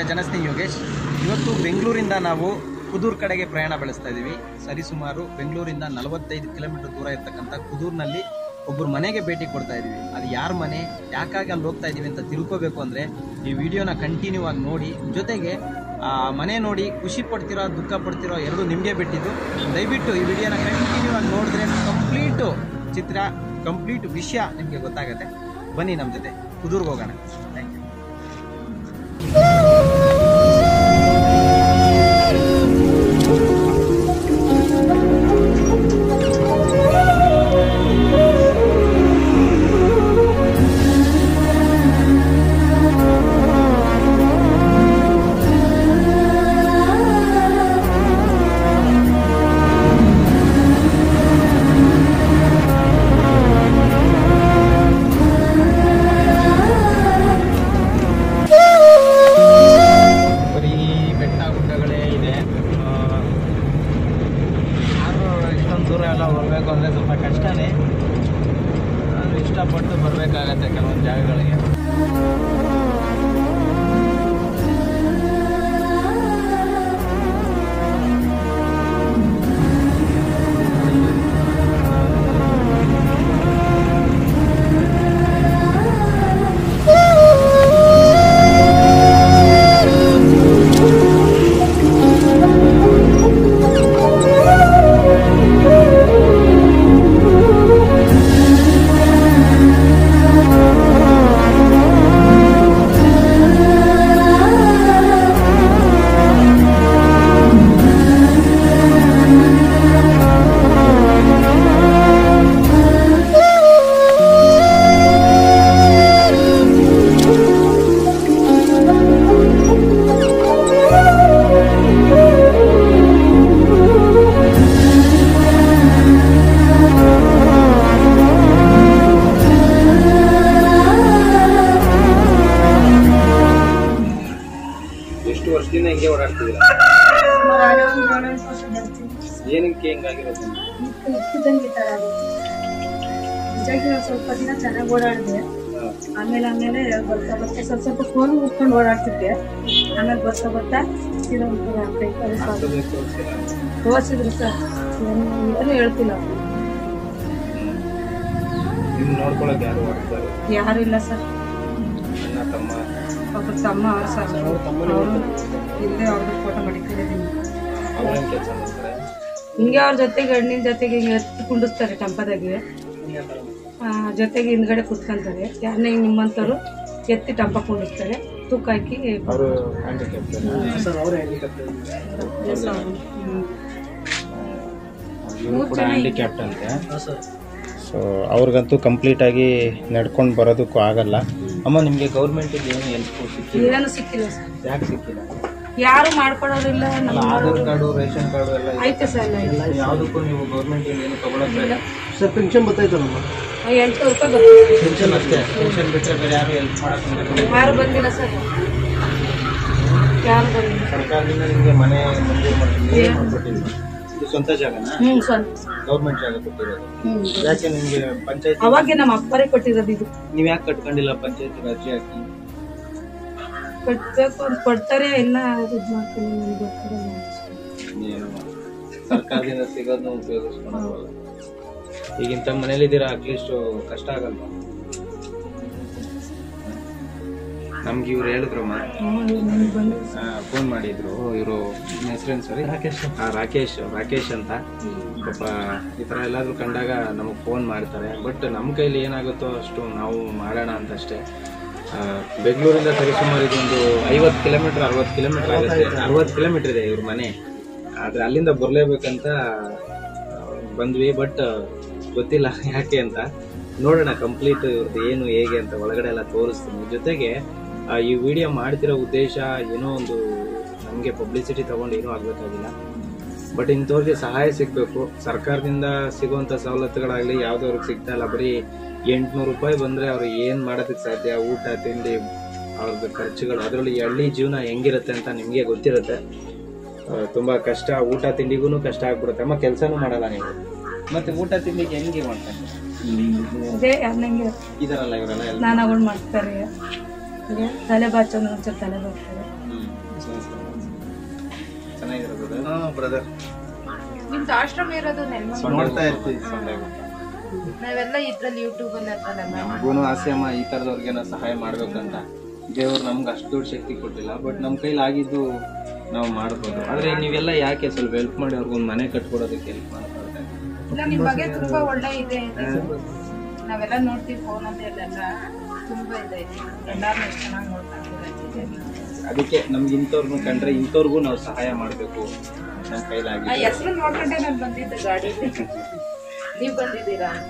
ಜನಸ್ನೇಹಿ ಯೋಗೇಶ್ ಇವತ್ತು ಬೆಂಗಳೂರಿಂದ ನಾವು ಕುದೂರ್ ಕಡೆಗೆ ಪ್ರಯಾಣ ಬೆಳೆಸ್ತಾ ಇದ್ದೀವಿ ಸರಿಸುಮಾರು ಬೆಂಗಳೂರಿಂದ ನಲವತ್ತೈದು ಕಿಲೋಮೀಟರ್ ದೂರ ಇರ್ತಕ್ಕಂಥ ಕುದೂರ್ನಲ್ಲಿ ಒಬ್ಬರು ಮನೆಗೆ ಭೇಟಿ ಕೊಡ್ತಾ ಇದೀವಿ ಅದು ಯಾರ ಮನೆ ಯಾಕಾಗಿ ಅಲ್ಲಿ ಹೋಗ್ತಾ ಇದೀವಿ ಅಂತ ತಿಳ್ಕೋಬೇಕು ಅಂದ್ರೆ ಈ ವಿಡಿಯೋನ ಕಂಟಿನ್ಯೂ ಆಗಿ ನೋಡಿ ಜೊತೆಗೆ ಆ ಮನೆ ನೋಡಿ ಖುಷಿ ಪಡ್ತಿರೋ ದುಃಖ ಪಡ್ತಿರೋ ಎರಡು ನಿಮಗೆ ಬಿಟ್ಟಿದ್ದು ದಯವಿಟ್ಟು ಈ ವಿಡಿಯೋನ ಕಂಟಿನ್ಯೂ ಆಗಿ ನೋಡಿದ್ರೆ ಕಂಪ್ಲೀಟು ಚಿತ್ರ ಕಂಪ್ಲೀಟ್ ವಿಷಯ ನಿಮಗೆ ಗೊತ್ತಾಗುತ್ತೆ ಬನ್ನಿ ನಮ್ಮ ಜೊತೆ ಕುದೂರ್ಗೆ ಹೋಗೋಣ ಥ್ಯಾಂಕ್ ಯು ಬರೀ ಬೆಟ್ಟ ಗುಡ್ಡಗಳೇ ಇದೆ ಆ, ಯಾರು ಇಷ್ಟೊಂದು ದೂರ ಎಲ್ಲ ಬರಬೇಕು ಅಂದರೆ ಸ್ವಲ್ಪ ಕಷ್ಟನೇ ಆದರೂ ಇಷ್ಟಪಟ್ಟು ಬರಬೇಕಾಗತ್ತೆ ಕೆಲವೊಂದು ಜಾಗಗಳಿಗೆ ಎಷ್ಟು ವರ್ಷದಿಂದ ಹಿಂಗೆ ಓಡಾಡ್ತಿದ್ದೀರಾ ಸುಮಾರು ಒಂದು ಏಳೆಂಟು ವರ್ಷ ಬರ್ತೀನಿ ಏನಕ್ಕೆ ಹಿಂಗಾಗಿರೋದು ಇಕ್ಕಿದಂಗೆ ಈ ಥರ ಆಗುತ್ತೆ ನಿಜಾಗಿ ಒಂದು ಸ್ವಲ್ಪ ದಿನ ಚೆನ್ನಾಗಿ ಓಡಾಡಿದೆ ಆಮೇಲೆ ಆಮೇಲೆ ಬರ್ತಾ ಬರ್ತಾ ಸ್ವಲ್ಪ ಸ್ವಲ್ಪ ಫೋನ್ ಉಟ್ಕೊಂಡು ಓಡಾಡ್ತಿದ್ದೆ ಆಮೇಲೆ ಬರ್ತಾ ಬರ್ತಾ ಸೀದಾ ಒಂಥರ ಕೈ ಕಾಲು ಸ್ವಾದ. ತೋರ್ಸಿದ್ರು ಸರ್ ಏನು ಏನು ಹೇಳ್ತಿಲ್ಲ ನಿಮ್ ನೋಡ್ಕೊಳಕ್ ಯಾರು ಮಾಡ್ತಾರೆ ಯಾರು ಇಲ್ಲ ಸರ್ ಅಣ್ಣ ತಮ್ಮ ಒಬ್ಬ ತಮ್ಮ ಅವ್ರು ಸರ್ ಅವರು ಇಲ್ಲೇ ಅವ್ರದ್ದು ಫೋಟೋ ಮಾಡಿಕೊಂಡಿದ್ದೀನಿ ಅವ್ರೇನ್ ಕೆಲಸ ಮಾಡ್ತಾರೆ ಹಿಂಗೆ ಅವ್ರ ಜೊತೆಗೆ ಹಣ್ಣಿನ ಜೊತೆಗೆ ಹಿಂಗೆ ಎತ್ತಿ ಕುಂಡಿಸ್ತಾರೆ ಟಂಪದಾಗೆ ಆ, ಜೊತೆಗೆ ಹಿಂದ್ಗಡೆ ಕುತ್ಕೊಂತಾರೆ ಯಾರನ್ನ ಹಿಂಗೆ ನಿಮ್ಮಂಥವ್ರು ಎತ್ತಿ ಟಂಪ ಕುಂಡಿಸ್ತಾರೆ ತೂಕ ಹಾಕಿ ಅವರು ಹ್ಯಾಂಡಿಕ್ಯಾಪ್ ಸರ್ ಅವ್ರ ಇವರು ಕೂಡ ಹ್ಯಾಂಡಿಕ್ಯಾಪ್ಟ್ ಅಂತೆ ಸೊ ಅವ್ರಿಗಂತೂ ಕಂಪ್ಲೀಟ್ ಆಗಿ ನಡ್ಕೊಂಡು ಬರೋದಕ್ಕೂ ಆಗಲ್ಲ ಅಮ್ಮ ನಿಮ್ಗೆ ಗೌರ್ಮೆಂಟ್ ಏನು ಹೆಲ್ಪ್ ಸಿಕ್ಕಿಲ್ಲ ಏನೂ ಸಿಕ್ಕಿಲ್ಲ ಸರ್ ಯಾಕೆ ಸಿಕ್ಕಿಲ್ಲ ಯಾರು ಮಾಡ್ಕೊಡೋರಿಲ್ಲ ಅಲ್ಲ ನಮ್ಮ ಆಧಾರ್ ಕಾರ್ಡು ರೇಷನ್ ಕಾರ್ಡು ಎಲ್ಲ ಇದೆ. ಐತೆ ಸರ್ ಎಲ್ಲ ಐತೆ. ಯಾವುದಕ್ಕೂ ನೀವು ಗೌರ್ಮೆಂಟ್ ಏನು ತಗೊಳಕ್ಕೆ ಸರ್ ಪೆನ್ಷನ್ ಬರ್ತೈತಲ್ಲಮ್ಮ ಆ, ಎಂಟ್ನೂರು ರೂಪಾಯಿ ಬರ್ತದೆ ಪೆನ್ಷನ್ ಅಷ್ಟೇ ಪೆನ್ಷನ್ ಬಿಟ್ಟರೆ ಬೇರೆ ಯಾರು ಹೆಲ್ಪ್ ಮಾಡಕ್ಕೆ ಯಾರು ಬಂದಿಲ್ಲ ಸರ್ ಯಾರು ಬಂದಿಲ್ಲ ಸರ್ಕಾರದಿಂದ ನಿಮಗೆ ಮನೆ ಮಂಜೂರು ಮಾಡ್ತೀನಿ ಏನು ಮಾಡ್ಕೊಟ್ಟಿಲ್ಲ ಇದು ಸ್ವಂತ ಜಾಗನಾ ಹ್ಞೂ ಸ್ವಂತ ಗೌರ್ಮೆಂಟ್ ಜಾಗ ಕೊಟ್ಟಿರೋದು ಹ್ಞೂ ಯಾಕೆ ನಿಮಗೆ ಪಂಚಾಯತ್ ಅವಾಗೆ ನಮ್ಮ ಅಪ್ಪರೇ ಕೊಟ್ಟಿರೋದು ಇದು ನೀವು ಯಾಕೆ ಕಟ್ಕೊಂಡಿಲ್ಲ ಪಂಚಾಯತ್ ಅರ್ಜಿ ಹಾಕಿ ಕಟ್ಬೇಕು ಅಂತ ಕೊಡ್ತಾರೆ ಎಲ್ಲ ಇದು ಮಾಡ್ತೀನಿ ನನಗೆ ಗೊತ್ತಿರಲ್ಲ ಏನು ಸರ್ಕಾರದಿಂದ ಸಿಗೋದನ್ನ ಉಪಯೋಗಿಸ್ಕೊಂಡು ಈಗಿಂತ ಮನೇಲಿದ್ದೀರಾ ಅಟ್ಲೀಸ್ಟ್ ಕಷ್ಟ ಆಗಲ್ವಾ ನಮ್ಗೆ ಇವ್ರು ಹೇಳಿದ್ರಮ್ಮ ಹ್ಞೂ ನನಗೆ ಬಂದು ಫೋನ್ ಮಾಡಿದ್ರು ಇವರು ಹೆಸರೇನು ಸರಿ ರಾಕೇಶ್ ರಾಕೇಶ್ ರಾಕೇಶ್ ಅಂತ ಪಾಪ ಈ ಥರ ಎಲ್ಲಾದ್ರೂ ಕಂಡಾಗ ನಮಗೆ ಫೋನ್ ಮಾಡ್ತಾರೆ ಬಟ್ ನಮ್ಮ ಕೈಲಿ ಏನಾಗುತ್ತೋ ಅಷ್ಟು ನಾವು ಮಾಡೋಣ ಅಂತ ಅಷ್ಟೇ ಆ, ಬೆಂಗಳೂರಿಂದ ಸರಿಸುಮಾರು ಇದೊಂದು ಐವತ್ತು ಕಿಲೋಮೀಟರ್ ಅರವತ್ತು ಕಿಲೋಮೀಟರ್ ಆಗುತ್ತೆ ಅರವತ್ತು ಕಿಲೋಮೀಟರ್ ಇದೆ ಇವ್ರ ಮನೆ ಆದ್ರೆ ಅಲ್ಲಿಂದ ಬರಲೇಬೇಕಂತ ಬಂದ್ವಿ ಬಟ್ ಗೊತ್ತಿಲ್ಲ ಯಾಕೆ ಅಂತ ನೋಡೋಣ ಕಂಪ್ಲೀಟ್ ಇವ್ರದ್ದು ಏನು ಹೇಗೆ ಅಂತ ಒಳಗಡೆ ಎಲ್ಲ ತೋರಿಸ್ತೀನಿ ಜೊತೆಗೆ ಆ, ಈ ವಿಡಿಯೋ ಮಾಡ್ತಿರೋ ಉದ್ದೇಶ ಏನೋ ಒಂದು ನಮಗೆ ಪಬ್ಲಿಸಿಟಿ ತಗೊಂಡು ಏನೂ ಆಗ್ಬೇಕಾಗಿಲ್ಲ ಬಟ್ ಇಂಥವ್ರಿಗೆ ಸಹಾಯ ಸಿಗಬೇಕು ಸರ್ಕಾರದಿಂದ ಸಿಗುವಂಥ ಸವಲತ್ತುಗಳಾಗಲಿ ಯಾವುದವ್ರಿಗೆ ಸಿಗ್ತಾ ಇಲ್ಲ ಬರೀ ಎಂಟುನೂರು ರೂಪಾಯಿ ಬಂದರೆ ಅವ್ರು ಏನು ಮಾಡೋದಕ್ಕೆ ಸಾಧ್ಯ ಊಟ ತಿಂಡಿ ಅವ್ರದ್ದು ಖರ್ಚುಗಳು ಅದರಲ್ಲಿ ಹಳ್ಳಿ ಜೀವನ ಹೆಂಗಿರುತ್ತೆ ಅಂತ ನಿಮಗೆ ಗೊತ್ತಿರುತ್ತೆ ಆ, ತುಂಬಾ ಕಷ್ಟ ಊಟ ತಿಂಡಿಗೂ ಕಷ್ಟ ಆಗ್ಬಿಡುತ್ತೆ ಅಮ್ಮ ಕೆಲಸನೂ ಮಾಡಲ್ಲ ನೀವು ಮತ್ತೆ ಊಟ ತಿಂಡಿಗೆ ಹೆಂಗೆ ಮಾಡ್ತಾರೆ ಅದೇ ಅನ್ನಂಗೆ ಇದಾರಲ್ಲ ಇವರೆಲ್ಲ ಎಲ್ಲ ಸ್ನಾನಗಳು ಮಾಡ್ತಾರೆ ಹಂಗೆ ತಲೆ ಬಾಚೋದು ಒಂಚೂರು ತಲೆ ಬರ್ತಾರೆ ಚೆನ್ನಾಗಿರೋದು ಬ್ರದರ್ ನಿಮ್ದು ಆಶ್ರಮ ಇರೋದು ನೆಲಮಂಗಲ ನೋಡ್ತಾ ಇರ್ತೀವಿ ನಾವೆಲ್ಲ ಇದ್ರಲ್ಲಿ ಯೂಟ್ಯೂಬ್ ಅಲ್ಲಿ ಹಾಕಲ್ಲ ನಮಗೂ ಆಸೆ ಅಮ್ಮ ಈ ತರದವ್ರಿಗೇನೋ ಸಹಾಯ ಮಾಡ್ಬೇಕಂತ ದೇವ್ರು ನಮ್ಗೆ ಅಷ್ಟು ದೊಡ್ಡ ಶಕ್ತಿ ಕೊಟ್ಟಿಲ್ಲ ಬಟ್ ನಮ್ ಕೈಲಿ ಆಗಿದ್ದು ನಾವು ಮಾಡ್ಬೋದು ಆದ್ರೆ ನೀವೆಲ್ಲ ಯಾಕೆ ಸ್ವಲ್ಪ ಹೆಲ್ಪ್ ಮಾಡಿ ಅವ್ರಿಗೊಂದು ಮನೆ ಕಟ್ಕೊಡೋದಕ್ಕೆ ಹೆಲ್ಪ್ ಮಾಡ್ತಾ ಇಲ್ಲ ನಿಮ್ ಬಗ್ಗೆ ತುಂಬಾ ಒಳ್ಳೆ ಇದೆ ನಾವೆಲ್ಲ ನೋಡ್ತೀವಿ ಫೋನ್ ಅಲ್ಲಿ ಎಲ್ಲ ತುಂಬಾ ಇದೆ ಎಲ್ಲಾರ್ನು ಎಷ್ಟು ಚೆನ್ನಾಗಿ ನೋಡ್ತಾ ಇದ್ದೀರಾ ಅದಕ್ಕೆ ನಮ್ಗೆ ಇಂಥವ್ರನ್ನ ಕಂಡ್ರೆ ಇಂಥವ್ರಿಗೂ ನಾವು ಸಹಾಯ ಮಾಡ್ಬೇಕು ನಮ್ಮ ಆ ಕೈಲಾಗಿ ಹೆಸರು ನೋಡ್ಕೊಂಡೆ ನಾನು ಬಂದಿದ್ದು ಗಾಡಿ ನೀವ್ ಬಂದಿದ್ದೀರಾ ಅಂತ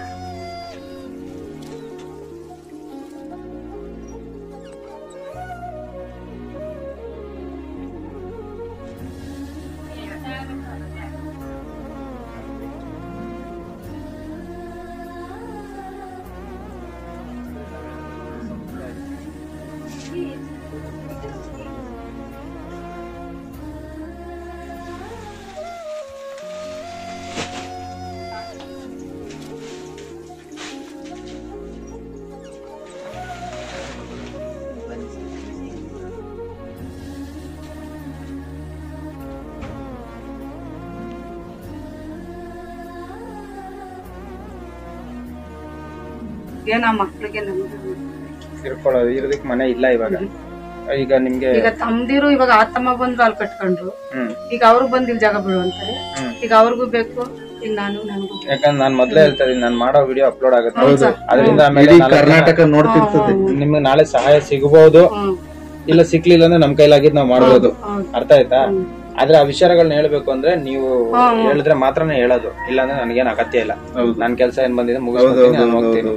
ಏನೋ ಮಕ್ಳಿಗೆ ನಮ್ಗೆ ಇರ್ಕೊಳ್ಳೋದು ಇರೋದಕ್ಕೆ ಮನೆ ಇಲ್ಲ ಇವಾಗ ಈಗ ನಿಮ್ಗೆ ಈಗ ತಮ್ದಿರು ಇವಾಗ ಆತಮ್ಮ ಬಂದ್ರು ಅಲ್ಲಿ ಕಟ್ಕೊಂಡ್ರು ಹ್ಮ್ ಈಗ ಅವ್ರು ಬಂದು ಇಲ್ಲಿ ಜಾಗ ಬಿಡು ಅಂತಾರೆ ಈಗ ಅವ್ರಿಗೂ ಬೇಕು ಈಗ ನಾನು ನನಗೂ ಬೇಕು. ಯಾಕಂದ್ರೆ ನಾನ್ ಮೊದ್ಲೇ ಹೇಳ್ತಾ ಇದೀನಿ ನಾನ್ ಮಾಡೋ ವಿಡಿಯೋ ಅಪ್ಲೋಡ್ ಆಗುತ್ತೆ ಹೌದು. ಅದರಿಂದ ಆಮೇಲೆ ಇಡೀ ನಾಲ್ಕು ಜನ ಕರ್ನಾಟಕ ನೋಡ್ತಿರ್ತದೆ ನಿಮ್ಗೆ ನಾಳೆ ಸಹಾಯ ಸಿಗಬಹುದು ಹ್ಮ್ ಇಲ್ಲ ಸಿಕ್ಲಿಲ್ಲ ಅಂದ್ರೆ ನಮ್ ಕೈಲಾಗಿದ್ ನಾವ್ ಮಾಡ್ಬೋದು ಹೌದು. ಅರ್ಥ ಆಯ್ತಾ ಆದ್ರೆ ಆ ವಿಚಾರಗಳನ್ನ ಹೇಳ್ಬೇಕು ಅಂದ್ರೆ ನೀವು ಹೇಳಿದ್ರೆ ಮಾತ್ರನೇ ಹೇಳೋದು ಇಲ್ಲಾಂದ್ರೆ ನನಗೇನ್ ಅಗತ್ಯ ಇಲ್ಲ ನನ್ ಕೆಲ್ಸ ಏನ್ ಬಂದಿದೆ ಮುಗಿಸ್ಕೊತೀನಿ ನಾನು ಹೋಗ್ತೀನಿ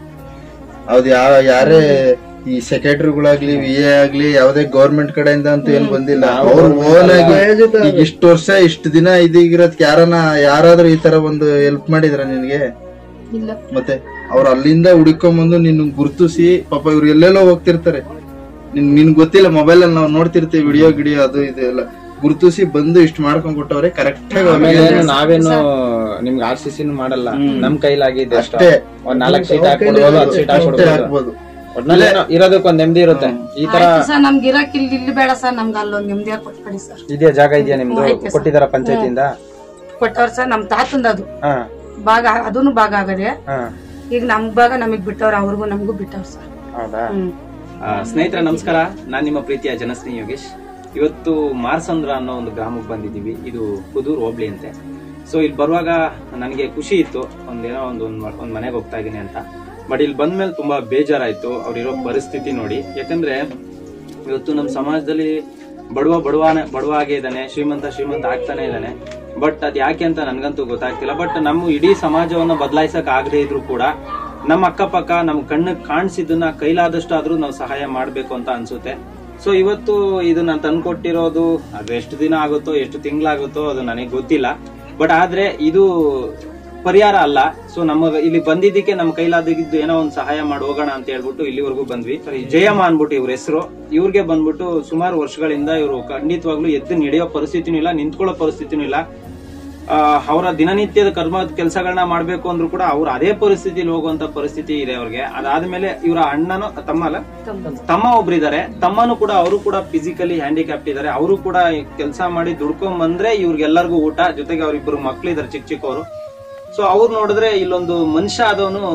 ಹೌದು ಯಾವ ಯಾರೇ ಈ ಸೆಕ್ರೆಟರಿಗಳಾಗ್ಲಿ ವಿ ಎ ಆಗ್ಲಿ ಯಾವ್ದೇ ಗೌರ್ಮೆಂಟ್ ಕಡೆಯಿಂದ ಅಂತೂ ಏನ್ ಬಂದಿಲ್ಲ ಅವ್ರ ಓನ್ ಆಗಿ ಈಗ ಇಷ್ಟು ವರ್ಷ ಇಷ್ಟು ದಿನ ಇದೀಗಿರೋದ್ ಯಾರನ ಯಾರಾದ್ರೂ ಈ ತರ ಒಂದು ಹೆಲ್ಪ್ ಮಾಡಿದ್ರ ನಿನ್ಗೆ ಇಲ್ಲ ಮತ್ತೆ ಅವ್ರ ಅಲ್ಲಿಂದ ಹುಡುಕೊಂಬಂದು ನಿನ್ ಗುರ್ತಿಸಿ ಪಾಪ ಇವ್ರು ಎಲ್ಲೆಲ್ಲೋ ಹೋಗ್ತಿರ್ತಾರೆ ನಿನ್ ನಿನ್ ಗೊತ್ತಿಲ್ಲ ಮೊಬೈಲ್ ಅಲ್ಲಿ ನಾವು ನೋಡ್ತಿರ್ತೀವಿ ವಿಡಿಯೋ ಗಿಡಿಯೋ ಅದು ಇದು ಎಲ್ಲ ಗುರ್ತಿಸಿ ಬಂದು ಇಷ್ಟು ಮಾಡ್ಕೊಂಡ್ ಕೊಟ್ಟವ್ರೆ ಕರೆಕ್ಟ್ ಆಗಿ ಆಮೇಲೆ ಅವ್ರಿಗೆ ಏನು ನಾವೇನು ನಿಮ್ಗೆ ಆರ್ ಸಿ ಸಿನು ಮಾಡಲ್ಲ ನಮ್ ಕೈಲಾಗಿದೆ ಅಷ್ಟೇ ಅಷ್ಟೇ ಒಂದ್ ನಾಲ್ಕು ಸೀಟ್ ಹಾಕೊಡ್ಬೋದು ಹತ್ತು ಸೀಟ್ ಅಷ್ಟೇ ಹಾಕೊಡ್ಬೋದು ಹಾಕ್ಬೋದು ಒಟ್ನಲ್ಲಿ ಏನೋ ಇರೋದಕ್ಕೆ ಒಂದ್ ನೆಮ್ಮದಿ ಇರುತ್ತೆ ಈ ತರ ಆಯ್ತು ಸರ್ ನಮ್ಗೆ ಇರಕ್ ಇಲ್ಲಿ ಇಲ್ಲಿ ಬೇಡ ಸರ್ ನಮ್ಗೆ ಅಲ್ಲೊಂದ್ ನೆಮ್ಮದಿಯಾಗಿ ಕೊಟ್ಬಿಡಿ ಸರ್ ಇದೆಯಾ ಜಾಗ ಇದೆಯಾ ನಿಮ್ದು ಕೊಟ್ಟಿದಾರ ಪಂಚಾಯತಿಯಿಂದ ಕೊಟ್ಟವ್ರ ಸರ್ ನಮ್ ತಾತಂದ ಅದು ಹಾ ಭಾಗ ಅದೂನು ಭಾಗ ಆಗದೆ ಹಾ ಈಗ ನಮ್ ಭಾಗ ನಮಗ್ ಬಿಟ್ಟವ್ರ ಅವ್ರಿಗೂ ನಮಗೂ ಬಿಟ್ಟವ್ರ ಸರ್ ಹೌದಾ ಹ್ಮ್ ಆ, ಸ್ನೇಹಿತರೆ ನಮಸ್ಕಾರ ನಾನು ನಿಮ್ಮ ಪ್ರೀತಿಯ ಜನಸ್ನೇಹಿ ಯೋಗೇಶ್ ಇವತ್ತು ಮಾರ್ಸಂದ್ರ ಅನ್ನೋ ಒಂದು ಗ್ರಾಮಕ್ಕೆ ಬಂದಿದ್ದೀವಿ ಇದು ಕುದೂರ್ ಹೋಬ್ಳಿ ಅಂತೆ ಸೊ ಇಲ್ಲಿ ಬರುವಾಗ ನನಗೆ ಖುಷಿ ಇತ್ತು ಒಂದೇನೋ ಒಂದು ಒಂದ್ ಮ- ಒಂದ್ ಮನೆಗೆ ಹೋಗ್ತಾ ಇದೀನಿ ಅಂತ ಬಟ್ ಇಲ್ಲಿ ಬಂದ್ಮೇಲೆ ತುಂಬಾ ಬೇಜಾರಾಯ್ತು ಅವ್ರಿರೋ ಪರಿಸ್ಥಿತಿ ನೋಡಿ ಯಾಕಂದ್ರೆ ಇವತ್ತು ನಮ್ಮ ಸಮಾಜದಲ್ಲಿ ಬಡವ ಬಡವಾನೆ ಬಡವ ಆಗೇ ಇದ್ದಾನೆ ಶ್ರೀಮಂತ ಶ್ರೀಮಂತ ಆಗ್ತಾನೆ ಇದ್ದಾನೆ ಬಟ್ ಅದ್ ಯಾಕೆ ಅಂತ ನನ್ಗಂತೂ ಗೊತ್ತಾಗ್ತಿಲ್ಲ ಬಟ್ ನಮ್ಮ ಇಡೀ ಸಮಾಜವನ್ನ ಬದಲಾಯಿಸಕ್ ಆಗದೆ ಇದ್ರು ಕೂಡ ನಮ್ಮ ಅಕ್ಕಪಕ್ಕ ನಮ್ ಕಣ್ಣಿಗೆ ಕಾಣಿಸಿದ್ದನ್ನ ಕೈಲಾದಷ್ಟು ಆದ್ರೂ ನಾವು ಸಹಾಯ ಮಾಡ್ಬೇಕು ಅಂತ ಅನ್ಸುತ್ತೆ ಸೊ ಇವತ್ತು ಇದು ನಾನು ತಂದ್ಕೊಟ್ಟಿರೋದು ಅದು ಎಷ್ಟು ದಿನ ಆಗುತ್ತೋ ಎಷ್ಟು ತಿಂಗಳಾಗುತ್ತೋ ಅದು ನನಗೆ ಗೊತ್ತಿಲ್ಲ ಬಟ್ ಆದ್ರೆ ಇದು ಪರಿಹಾರ ಅಲ್ಲ ಸೊ ನಮ್ಮ ಇಲ್ಲಿ ಬಂದಿದ್ದಕ್ಕೆ ನಮ್ಮ ಕೈಲಾದಿದ್ದು ಏನೋ ಒಂದು ಸಹಾಯ ಮಾಡಿ ಹೋಗೋಣ ಅಂತ ಹೇಳ್ಬಿಟ್ಟು ಇಲ್ಲಿವರೆಗೂ ಬಂದ್ವಿ ಸರಿ ಜಯಮ್ಮ ಅನ್ಬಿಟ್ಟು ಇವ್ರ ಹೆಸರು ಇವ್ರಿಗೆ ಬಂದ್ಬಿಟ್ಟು ಸುಮಾರು ವರ್ಷಗಳಿಂದ ಇವರು ಖಂಡಿತವಾಗ್ಲೂ ಎದ್ದು ನಡೆಯೋ ಪರಿಸ್ಥಿತಿನೂ ಇಲ್ಲ ನಿಂತ್ಕೊಳ್ಳೋ ಪರಿಸ್ಥಿತಿನೂ ಇಲ್ಲ ಆ, ಅವರ ದಿನನಿತ್ಯದ ಕರ್ಮ ಕೆಲಸಗಳನ್ನ ಮಾಡ್ಬೇಕು ಅಂದ್ರೂ ಕೂಡ ಅವ್ರು ಅದೇ ಪರಿಸ್ಥಿತಿಲಿ ಹೋಗುವಂತ ಪರಿಸ್ಥಿತಿ ಇದೆ ಅವ್ರಿಗೆ ಅದಾದ್ಮೇಲೆ ಇವರ ಅಣ್ಣನು ತಮ್ಮ ಅಲ್ಲ ತಮ್ಮ ಒಬ್ರು ಇದಾರೆ ತಮ್ಮನು ಕೂಡ ಅವರು ಕೂಡ ಫಿಸಿಕಲಿ ಹ್ಯಾಂಡಿಕ್ಯಾಪ್ಟ್ ಇದಾರೆ ಅವರು ಕೂಡ ಕೆಲಸ ಮಾಡಿ ದುಡ್ಕೊಂಡ್ ಬಂದ್ರೆ ಇವ್ರಿಗೆಲ್ಲರಿಗೂ ಊಟ ಜೊತೆಗೆ ಅವ್ರಿಬ್ರು ಮಕ್ಳಿದಾರೆ ಚಿಕ್ಕ ಚಿಕ್ಕವರು ಸೊ ಅವ್ರು ನೋಡಿದ್ರೆ ಇಲ್ಲೊಂದು ಮನುಷ್ಯ ಆದವನು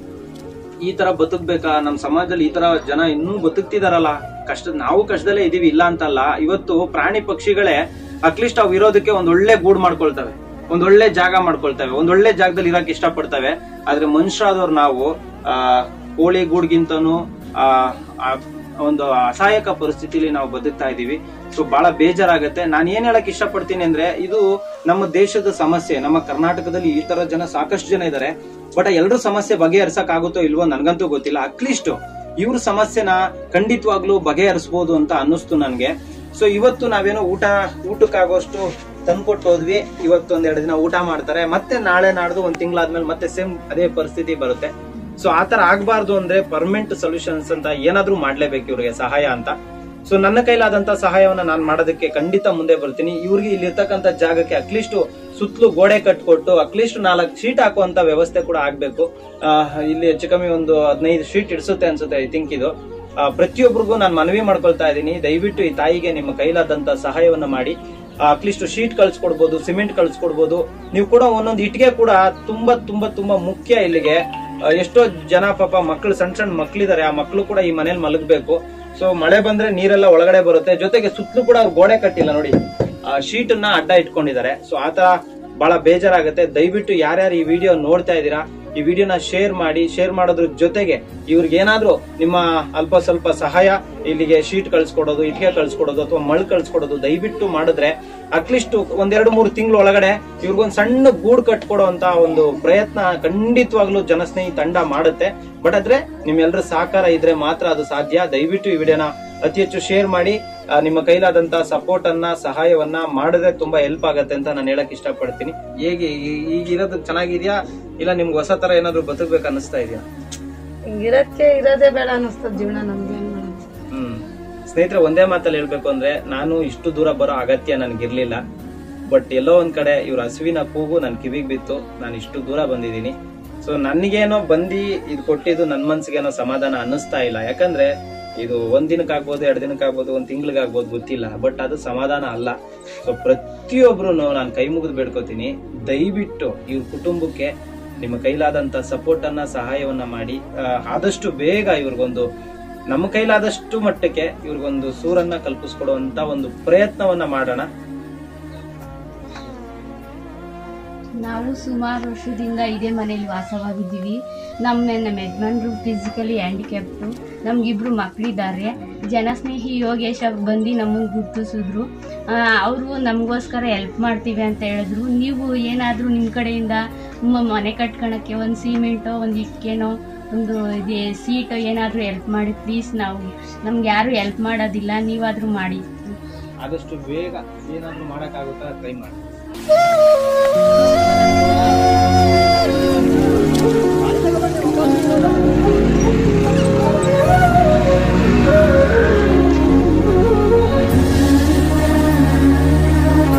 ಈ ತರ ಬದುಕ್ಬೇಕಾ ನಮ್ ಸಮಾಜದಲ್ಲಿ ಈ ತರ ಜನ ಇನ್ನೂ ಬದುಕ್ತಿದಾರಲ್ಲ ಕಷ್ಟ ನಾವು ಕಷ್ಟದಲ್ಲೇ ಇದೀವಿ ಇಲ್ಲ ಅಂತಲ್ಲ ಇವತ್ತು ಪ್ರಾಣಿ ಪಕ್ಷಿಗಳೇ ಅಟ್ಲೀಸ್ಟ್ ಅವು ಇರೋದಕ್ಕೆ ಒಂದ್ ಒಳ್ಳೆ ಗೂಡ್ ಮಾಡ್ಕೊಳ್ತವೆ ಒಂದ್ ಒಳ್ಳೆ ಜಾಗ ಮಾಡ್ಕೊಳ್ತವೆ ಒಂದ್ ಒಳ್ಳೆ ಜಾಗದಲ್ಲಿ ಇರಕ್ ಇಷ್ಟಪಡ್ತವೆ ಆದ್ರೆ ಮನುಷ್ಯರಾದವ್ರು ನಾವು ಆ ಕೋಳಿ ಗೂಡ್ಗಿಂತನೂ ಆ ಆ ಒಂದು ಅಸಹಾಯಕ ಪರಿಸ್ಥಿತಿಲಿ ನಾವು ಬದುಕ್ತಾ ಇದೀವಿ ಸೊ ಬಹಳ ಬೇಜಾರಾಗತ್ತೆ ನಾನು ಏನ್ ಹೇಳಕ್ ಇಷ್ಟಪಡ್ತೀನಿ ಅಂದ್ರೆ ಇದು ನಮ್ಮ ದೇಶದ ಸಮಸ್ಯೆ ನಮ್ಮ ಕರ್ನಾಟಕದಲ್ಲಿ ಈ ತರ ಜನ ಸಾಕಷ್ಟು ಜನ ಇದಾರೆ ಬಟ್ ಎಲ್ಲರೂ ಸಮಸ್ಯೆ ಬಗೆಹರಿಸಕ್ ಆಗುತ್ತೋ ಇಲ್ವೋ ನನ್ಗಂತೂ ಗೊತ್ತಿಲ್ಲ ಅಟ್ಲೀಸ್ಟ್ ಇವ್ರ ಸಮಸ್ಯೆನ ಖಂಡಿತವಾಗ್ಲೂ ಬಗೆಹರಿಸಬಹುದು ಅಂತ ಅನ್ನಿಸ್ತು ನನ್ಗೆ ಸೊ ಇವತ್ತು ನಾವೇನೋ ಊಟ ಊಟಕ್ಕಾಗೋಷ್ಟು ತಂದ್ಕೊಟ್ಟು ಹೋದ್ವಿ ಇವತ್ತು ಒಂದೆರಡು ದಿನ ಊಟ ಮಾಡ್ತಾರೆ ಮತ್ತೆ ನಾಳೆ ನಾಡ್ದು ಒಂದ್ ತಿಂಗಳಾದ್ಮೇಲೆ ಮತ್ತೆ ಸೇಮ್ ಅದೇ ಪರಿಸ್ಥಿತಿ ಬರುತ್ತೆ ಸೊ ಆತರ ಆಗ್ಬಾರ್ದು ಅಂದ್ರೆ ಪರ್ಮನೆಂಟ್ ಸೊಲ್ಯೂಷನ್ಸ್ ಅಂತ ಏನಾದ್ರೂ ಮಾಡ್ಲೇಬೇಕು ಇವ್ರಿಗೆ ಸಹಾಯ ಅಂತ ಸೊ ನನ್ನ ಕೈಲಾದಂತ ಸಹಾಯವನ್ನ ನಾನು ಮಾಡೋದಕ್ಕೆ ಖಂಡಿತ ಮುಂದೆ ಬರ್ತೀನಿ ಇವ್ರಿಗೆ ಇಲ್ಲಿ ಇರ್ತಕ್ಕಂಥ ಜಾಗಕ್ಕೆ ಅಟ್ಲೀಸ್ಟ್ ಸುತ್ತಲೂ ಗೋಡೆ ಕಟ್ಕೊಟ್ಟು ಅಟ್ಲೀಸ್ಟ್ ನಾಲ್ಕು ಶೀಟ್ ಹಾಕುವಂತ ವ್ಯವಸ್ಥೆ ಕೂಡ ಆಗ್ಬೇಕು ಆ, ಇಲ್ಲಿ ಹೆಚ್ಚು ಕಮ್ಮಿ ಒಂದು ಹದಿನೈದು ಶೀಟ್ ಇಡ್ಸುತ್ತೆ ಅನ್ಸುತ್ತೆ ಐ ಥಿಂಕ್ ಇದು ಆ, ಪ್ರತಿಯೊಬ್ಬರಿಗೂ ನಾನು ಮನವಿ ಮಾಡ್ಕೊಳ್ತಾ ಇದ್ದೀನಿ ದಯವಿಟ್ಟು ಈ ತಾಯಿಗೆ ನಿಮ್ಮ ಕೈಲಾದಂತ ಸಹಾಯವನ್ನ ಮಾಡಿ ಅಟ್ಲೀಸ್ಟ್ ಶೀಟ್ ಕಳ್ಸ್ಕೊಡ್ಬೋದು ಸಿಮೆಂಟ್ ಕಳ್ಸ್ಕೊಡ್ಬೋದು ನೀವು ಕೂಡ ಒಂದೊಂದು ಇಟ್ಟಿಗೆ ಕೂಡ ತುಂಬಾ ತುಂಬಾ ತುಂಬಾ ಮುಖ್ಯ ಇಲ್ಲಿಗೆ ಆ, ಎಷ್ಟೋ ಜನ ಪಾಪ ಮಕ್ಕಳು ಸಣ್ಣ ಸಣ್ಣ ಮಕ್ಳಿದಾರೆ ಆ ಮಕ್ಕಳು ಕೂಡ ಈ ಮನೇಲಿ ಮಲಗಬೇಕು ಸೊ ಮಳೆ ಬಂದ್ರೆ ನೀರೆಲ್ಲ ಒಳಗಡೆ ಬರುತ್ತೆ ಜೊತೆಗೆ ಸುತ್ತಲೂ ಕೂಡ ಅವ್ರು ಗೋಡೆ ಕಟ್ಟಿಲ್ಲ ನೋಡಿ ಆ ಶೀಟ್ ಅನ್ನ ಅಡ್ಡ ಇಟ್ಕೊಂಡಿದ್ದಾರೆ ಸೊ ಆತರ ಬಹಳ ಬೇಜಾರಾಗುತ್ತೆ ದಯವಿಟ್ಟು ಯಾರ್ಯಾರು ಈ ವಿಡಿಯೋ ನೋಡ್ತಾ ಇದ್ದೀರಾ ಈ ವಿಡಿಯೋನ ಶೇರ್ ಮಾಡಿ ಶೇರ್ ಮಾಡೋದ್ರ ಜೊತೆಗೆ ಇವ್ರಿಗೆ ಏನಾದ್ರೂ ನಿಮ್ಮ ಅಲ್ಪ ಸ್ವಲ್ಪ ಸಹಾಯ ಇಲ್ಲಿಗೆ ಶೀಟ್ ಕಳ್ಸ್ಕೊಡೋದು ಇಟ್ಟಿಗೆ ಕಳ್ಸ್ಕೊಡೋದು ಅಥವಾ ಮಳ್ ಕಳ್ಸ್ಕೊಡೋದು ದಯವಿಟ್ಟು ಮಾಡಿದ್ರೆ ಅಟ್ಲೀಸ್ಟ್ ಒಂದೆರಡು ಮೂರು ತಿಂಗಳು ಒಳಗಡೆ ಇವ್ರಿಗೊಂದು ಸಣ್ಣ ಗೂಡು ಕಟ್ಕೊಡೋಂತ ಒಂದು ಪ್ರಯತ್ನ ಖಂಡಿತವಾಗ್ಲೂ ಜನಸ್ನೇಹಿ ತಂಡ ಮಾಡುತ್ತೆ ಬಟ್ ಆದ್ರೆ ನಿಮ್ಮೆಲ್ಲರ ಸಹಕಾರ ಇದ್ರೆ ಮಾತ್ರ ಅದು ಸಾಧ್ಯ ದಯವಿಟ್ಟು ಈ ವಿಡಿಯೋನ ಅತಿ ಹೆಚ್ಚು ಶೇರ್ ಮಾಡಿ ಆ, ನಿಮ್ಮ ಕೈಲಾದಂತ ಸಪೋರ್ಟ್ ಅನ್ನ ಸಹಾಯವನ್ನ ಮಾಡಿದ್ರೆ ತುಂಬಾ ಹೆಲ್ಪ್ ಆಗತ್ತೆ ಅಂತ ನಾನು ಹೇಳಕ್ ಇಷ್ಟಪಡ್ತೀನಿ ಹೇಗೆ ಈ- ಈಗ ಇರೋದು ಚೆನ್ನಾಗಿದ್ಯಾ ಇಲ್ಲ ನಿಮ್ಗೆ ಹೊಸ ತರ ಏನಾದ್ರು ಬದುಕ್ಬೇಕು ಅನಿಸ್ತಾ ಇದೆಯಾ ಇರಕ್ಕೆ ಇರೋದೇ ಬೇಡ ಅನಿಸ್ತದ ಜೀವನ ನಮ್ಗೆ ಏನ್ ಮಾಡೋದು ಹ್ಮ್ ಸ್ನೇಹಿತರೆ ಒಂದೇ ಮಾತಲ್ಲಿ ಹೇಳ್ಬೇಕು ಅಂದ್ರೆ ನಾನು ಇಷ್ಟು ದೂರ ಬರೋ ಅಗತ್ಯ ನನ್ಗಿರ್ಲಿಲ್ಲ ಬಟ್ ಎಲ್ಲೋ ಒಂದ್ ಕಡೆ ಇವ್ರ ಹಸುವಿನ ಕೂಗು ನನ್ ಕಿವಿಗ್ ಬಿತ್ತು ನಾನು ಇಷ್ಟು ದೂರ ಬಂದಿದ್ದೀನಿ ಸೊ ನನಗೇನೋ ಬಂದಿ ಇದು ಕೊಟ್ಟಿದ್ದು ನನ್ ಮನ್ಸಿಗೇನೋ ಸಮಾಧಾನ ಅನ್ನಿಸ್ತಾ ಇಲ್ಲ ಯಾಕಂದ್ರೆ ಇದು ಒಂದ್ ದಿನಕ್ಕಾಗ್ಬೋದು ಎರಡ್ ದಿನಕ್ಕಾಗ್ಬೋದು ಒಂದ್ ತಿಂಗ್ಳಿಗಾಗ್ಬೋದು ಗೊತ್ತಿಲ್ಲ ಬಟ್ ಅದು ಸಮಾಧಾನ ಅಲ್ಲ ಸೊ ಪ್ರತಿಯೊಬ್ರು ನಾನು ಕೈ ಮುಗಿದು ಬೇಡ್ಕೋತೀನಿ ದಯವಿಟ್ಟು ಇವ್ರ ಕುಟುಂಬಕ್ಕೆ ನಿಮ್ಮ ಕೈಲಾದಂತ ಸಪೋರ್ಟ್ ಅನ್ನ ಸಹಾಯವನ್ನ ಮಾಡಿ ಆ, ಆದಷ್ಟು ಬೇಗ ಇವ್ರಿಗೊಂದು ನಮ್ಮ ಕೈಲಾದಷ್ಟು ಮಟ್ಟಕ್ಕೆ ಇವ್ರಿಗೊಂದು ಸೂರನ್ನ ಕಲ್ಪಿಸ್ಕೊಡುವಂತ ಒಂದು ಪ್ರಯತ್ನವನ್ನ ಮಾಡೋಣ ನಾವು ಸುಮಾರು ವರ್ಷದಿಂದ ಇದೇ ಮನೇಲಿ ವಾಸವಾಗಿದ್ದೀವಿ ನಮ್ಮ ನಮ್ಮ ಯಜಮಾನ್ರು ಫಿಸಿಕಲಿ ಹ್ಯಾಂಡಿಕ್ಯಾಪ್ಟು ನಮಗಿಬ್ರು ಮಕ್ಕಳಿದ್ದಾರೆ ಜನಸ್ನೇಹಿ ಯೋಗೇಶ್ ಅವ್ರು ಬಂದು ನಮ್ಮನ್ನು ಗುರ್ತಿಸಿದ್ರು ಅವರು ನಮಗೋಸ್ಕರ ಹೆಲ್ಪ್ ಮಾಡ್ತೀವಿ ಅಂತ ಹೇಳಿದ್ರು ನೀವು ಏನಾದರೂ ನಿಮ್ಮ ಕಡೆಯಿಂದ ಮ- ಮನೆ ಕಟ್ಕೊಳಕ್ಕೆ ಒಂದು ಸಿಮೆಂಟೋ ಒಂದು ಇಟ್ಕೆನೋ ಒಂದು ಇದು ಸೀಟೋ ಏನಾದರೂ ಹೆಲ್ಪ್ ಮಾಡಿ ಪ್ಲೀಸ್ ನಾವು ನಮ್ಗೆ ಯಾರು ಹೆಲ್ಪ್ ಮಾಡೋದಿಲ್ಲ ನೀವಾದರೂ ಮಾಡಿ ಆದಷ್ಟು ಬೇಗ ಏನಾದ್ರೂ ಮಾಡಕ್ಕಾಗುತ್ತಾ ಟ್ರೈ ಮಾಡಿ